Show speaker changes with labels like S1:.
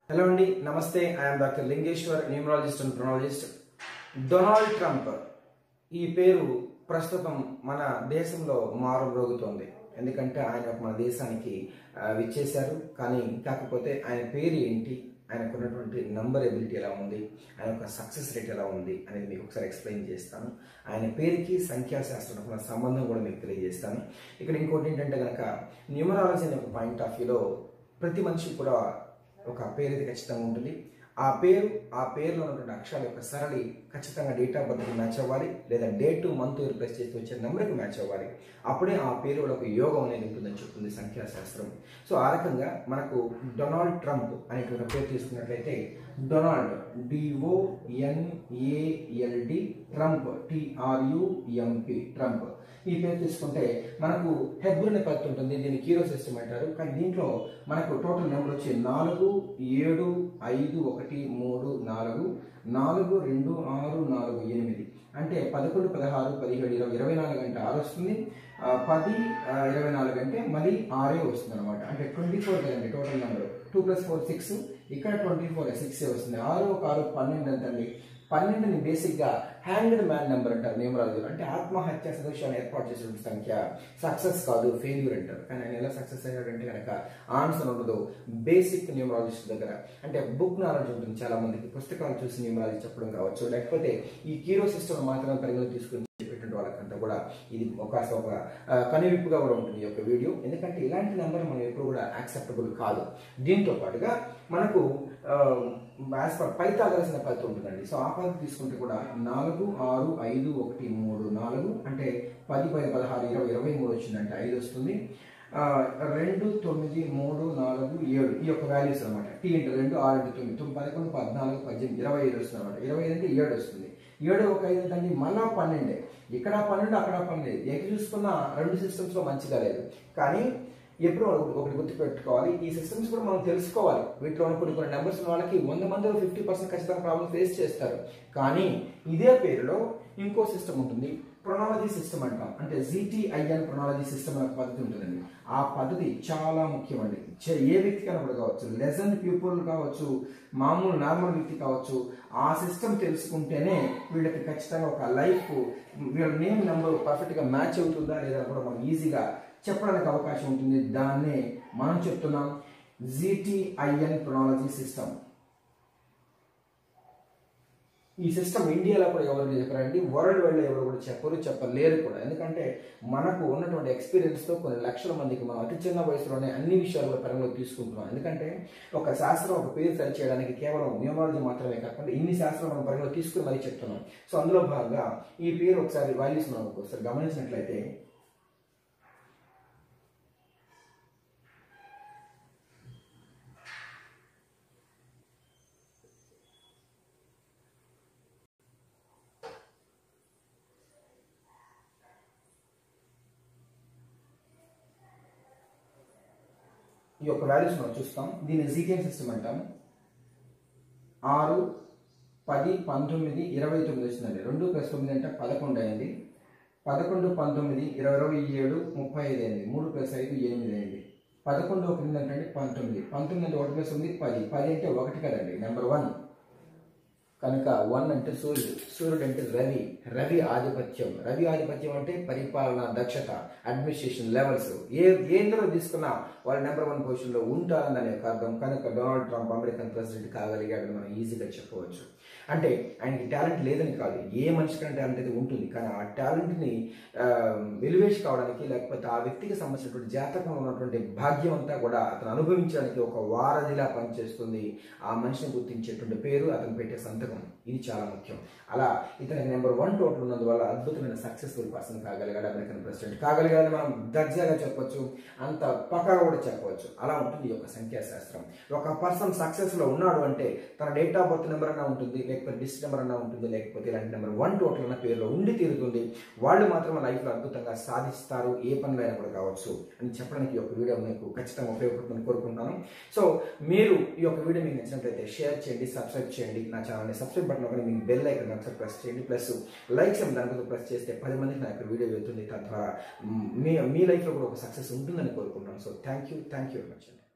S1: hello అండి నమస్తే I'm doctor Lingeshwar numerologist and pronologist Donald Trump ఈ పేరు ప్రస్తుతం మన దేశంలో మారుమ్రోగుతోంది ఎందుకంటే ఆయన మన దేశానికి ఆ, విచ్చేశారు కానీ కాకపోతే ఆయన పేరు ఏంటి ఆయనకు ఉన్నటువంటి నంబర్ ఎబిలిటీ ఎలా ఉంది ఆయన యొక్క సక్సెస్ రేట్ ఎలా ఉంది అనేది మీకు ఒకసారి ఎక్స్ప్లెయిన్ చేస్తాను ఆయన పేరుకి సంఖ్యాశాస్త్రం ఉన్న సంబంధం కూడా మీకు తెలియజేస్తాను ఇక్కడ ఇంకోటి ఏంటంటే కనుక న్యూమరాలజీ అనే ఒక పాయింట్ ఆఫ్ వ్యూలో ప్రతి మనిషికి కూడా ఒక పేరు అయితే ఖచ్చితంగా ఉంటుంది ఆ పేరు ఆ పేరులో ఉన్నటువంటి అక్షరాల యొక్క సరళి ఖచ్చితంగా డేట్ ఆఫ్ బర్త్కి మ్యాచ్ అవ్వాలి లేదా డేట్ మంత్ రిప్లేస్ చేసి వచ్చే నెంబర్కి మ్యాచ్ అవ్వాలి అప్పుడే ఆ పేరు ఒక యోగం అనేది ఉంటుందని చెప్తుంది సంఖ్యాశాస్త్రం సో ఆ రకంగా మనకు డొనాల్డ్ ట్రంప్ అనేటువంటి పేరు తీసుకున్నట్లయితే Donald D O N A L D Trump T R U M P Trump ఈ పేరు తీసుకుంటే మనకు హెబ్రు అనే పద్ధతి ఉంటుంది దీన్ని కీరో సిస్టమ్ అంటారు కానీ దీంట్లో మనకు టోటల్ నెంబర్ వచ్చి నాలుగు ఏడు ఐదు ఒకటి మూడు నాలుగు నాలుగు రెండు ఆరు నాలుగు ఎనిమిది అంటే పదకొండు పదహారు పదిహేడు ఇరవై ఇరవై నాలుగు అంటే ఆరు వస్తుంది ఆ, పది ఆ, ఇరవై నాలుగు అంటే మళ్ళీ ఆరే వస్తుంది అనమాట అంటే ట్వంటీ ఫోర్ కదండి total number two plus four six ఇక్కడ ట్వంటీ ఫోర్ సిక్స్ వస్తుంది ఆరు ఒక ఆరు పన్నెండు ఎంతండి పన్నెండుని బేసిక్గా హ్యాంగ్డ్ మ్యాన్ నెంబర్ అంటారు న్యూమరాలజీ అంటే ఆత్మహత్య సదృశ్యాన్ని ఏర్పాటు చేసిన సంఖ్య సక్సెస్ కాదు ఫెయిల్యూర్ అంటారు కానీ ఆయన ఎలా సక్సెస్ అయ్యాడంటే కనుక ఆన్సర్ ఉండదు బేసిక్ న్యూమరాలజిస్ట్ దగ్గర అంటే బుక్ నాలెడ్జ్ ఉంటుంది చాలా మందికి పుస్తకాలు చూసి న్యూమరాలజీ చెప్పడం కావచ్చు లేకపోతే ఈ కీరో సిస్టమ్ మాత్రమే పరిగణలో తీసుకుని చెప్పేటువంటి వాళ్ళకంతా కూడా ఇది ఒక ఒక ఆ, కనువిప్పుగా కూడా ఉంటుంది ఈ యొక్క వీడియో ఎందుకంటే ఇలాంటి నెంబర్ మనం ఎప్పుడు కూడా యాక్సెప్టబుల్ కాదు దీంతో పాటుగా మనకు యాజ్ పర్ పైతాగరస్ అనే పద్ధతి ఉంటుందండి సో ఆ పద్ధతి తీసుకుంటే కూడా నాలుగు ఆరు ఐదు ఒకటి మూడు నాలుగు అంటే పది పది పదహారు ఇరవై ఇరవై మూడు వచ్చిందంటే ఐదు వస్తుంది ఆ, రెండు తొమ్మిది మూడు నాలుగు ఏడు ఈ యొక్క వాల్యూస్ అనమాట టీ ఇంటూ రెండు ఆరు ఇంటూ తొమ్మిది తొమ్మిది పదకొండు పద్నాలుగు పద్దెనిమిది ఇరవై ఐదు వస్తుంది అనమాట ఇరవై ఐదు అంటే ఏడు వస్తుంది ఏడు ఒక ఐదు అంటే మళ్ళా పన్నెండే ఇక్కడ పన్నెండు అక్కడ పన్నెండు ఎక్కడ చూసుకున్న రెండు సిస్టమ్స్లో మంచిగా లేదు కానీ ఎప్పుడు ఒకటి గుర్తుపెట్టుకోవాలి ఈ సిస్టమ్స్ కూడా మనం తెలుసుకోవాలి వీటిలో ఉన్న కొన్ని కొన్ని నెంబర్స్ ఉన్న వాళ్ళకి వంద మందిలో ఫిఫ్టీ పర్సెంట్ ఖచ్చితంగా ప్రాబ్లం ఫేస్ చేస్తారు కానీ ఇదే పేరులో ఇంకో సిస్టమ్ ఉంటుంది ప్రొనాలజీ సిస్టమ్ అంటాం అంటే జీటీఐఎన్ ప్రొనాలజీ సిస్టమ్ అనే పద్ధతి ఉంటుందండి ఆ పద్ధతి చాలా ముఖ్యమండి చే- ఏ వ్యక్తి కనపడ కావచ్చు లెసన్ పీపుల్ కావచ్చు మామూలు నార్మల్ వ్యక్తి కావచ్చు ఆ సిస్టమ్ తెలుసుకుంటేనే వీళ్ళకి ఖచ్చితంగా ఒక లైఫ్ వీళ్ళ నేమ్ నెంబర్ పర్ఫెక్ట్గా మ్యాచ్ అవుతుందా లేదా కూడా మనం ఈజీగా చెప్పడానికి అవకాశం ఉంటుంది దాన్నే మనం చెప్తున్నాం జీటీఐఎన్ ప్రొనాలజీ సిస్టమ్ ఈ సిస్టమ్ ఇండియాలో కూడా ఎవరు చెప్పారండి వరల్డ్ వైడ్లో ఎవరు కూడా చెప్పరు చెప్పలేరు కూడా ఎందుకంటే మనకు ఉన్నటువంటి ఎక్స్పీరియన్స్తో కొన్ని లక్షల మందికి మనం అతి చిన్న వయసులోనే అన్ని విషయాలు కూడా పరిగణలో తీసుకుంటున్నాం ఎందుకంటే ఒక శాస్త్రం ఒక పేరు సరి చేయడానికి కేవలం న్యూమాలజీ మాత్రమే కాకుండా ఇన్ని శాస్త్రం మనం పరిగణలో తీసుకుని మరీ చెప్తున్నాం సో అందులో భాగంగా ఈ పేరు ఒకసారి వాల్యూస్ మనం ఒకసారి గమనించినట్లయితే ఈ యొక్క వాల్యూస్ మనం చూస్తాం దీన్ని జీకేఎం సిస్టమ్ అంటాం ఆరు పది పంతొమ్మిది ఇరవై తొమ్మిది వచ్చిందండి రెండు ప్లస్ తొమ్మిది అంటే పదకొండు అయింది పదకొండు పంతొమ్మిది ఇరవై ఇరవై ఏడు ముప్పై ఐదు అయింది మూడు ప్లస్ ఐదు ఎనిమిది అయింది పదకొండు ఒక అంటే పంతొమ్మిది పంతొమ్మిది అంటే ఒకటి ప్లస్ ఉంది పది పది అంటే ఒకటి కదండి నెంబర్ వన్ కనుక వన్ అంటే సూర్యుడు సూర్యుడు అంటే రవి రవి ఆధిపత్యం రవి ఆధిపత్యం అంటే పరిపాలన దక్షత అడ్మినిస్ట్రేషన్ లెవెల్స్ ఏ ఏందులో తీసుకున్నా వాళ్ళు నెంబర్ వన్ పొజిషన్లో ఉంటారని దాని యొక్క అర్థం కనుక డొనాల్డ్ ట్రంప్ అమెరికన్ ప్రెసిడెంట్ కాగలిగాడని మనం ఈజీగా చెప్పవచ్చు అంటే ఆయనకి టాలెంట్ లేదని కాదు ఏ మనిషికైనా టాలెంట్ అయితే ఉంటుంది కానీ ఆ టాలెంట్ని వెలివేష్ కావడానికి లేకపోతే ఆ వ్యక్తికి సంబంధించినటువంటి జాతకంలో ఉన్నటువంటి భాగ్యం అంతా కూడా అతను అనుభవించడానికి ఒక వారధిలా పనిచేస్తుంది ఆ మనిషిని గుర్తించేటువంటి పేరు అతను పెట్టే సంతకం ఇది చాలా ముఖ్యం అలా ఇతనికి నెంబర్ వన్ టోటల్ ఉన్నందువల్ల అద్భుతమైన సక్సెస్ఫుల్ పర్సన్ కాగలిగాడు అమెరికన్ ప్రెసిడెంట్ కాగలిగాడని మనం దర్జాగా చెప్పొచ్చు అంత పక్కాగా కూడా చెప్పవచ్చు అలా ఉంటుంది ఈ యొక్క సంఖ్యాశాస్త్రం ఒక పర్సన్ సక్సెస్లో ఉన్నాడు అంటే తన డేట్ ఆఫ్ బర్త్ నెంబర్ అన్నా ఉంటుంది లేకపోతే డిస్ట్ నెంబర్ అన్నా ఉంటుంది లేకపోతే ఇలాంటి నెంబర్ వన్ టోటల్ అన్న పేరులో ఉండి తీరుతుంది వాళ్ళు మాత్రం లైఫ్లో అద్భుతంగా సాధిస్తారు ఏ పనిలో అయినా కూడా కావచ్చు అని చెప్పడానికి ఈ యొక్క వీడియో మీకు ఖచ్చితంగా ఉపయోగపడుతుందని కోరుకుంటున్నాను సో మీరు ఈ యొక్క వీడియో మీకు నచ్చినట్లయితే షేర్ చేయండి సబ్స్క్రైబ్ చేయండి నా ఛానల్ని సబ్స్క్రైబ్ బటన్ ఒకటి మీకు బెల్ ఐకన్ ఒకసారి ప్రెస్ చేయండి ప్లస్ లైక్స్ అని దాని మీద ప్రెస్ చేస్తే పది మందికి నా యొక్క వీడియో వెళ్తుంది తద్వారా మీ మీ లైఫ్లో కూడా ఒక సక్సెస్ ఉంటుందని కోరుకుంటున్నాను so thank you thank you very much అండి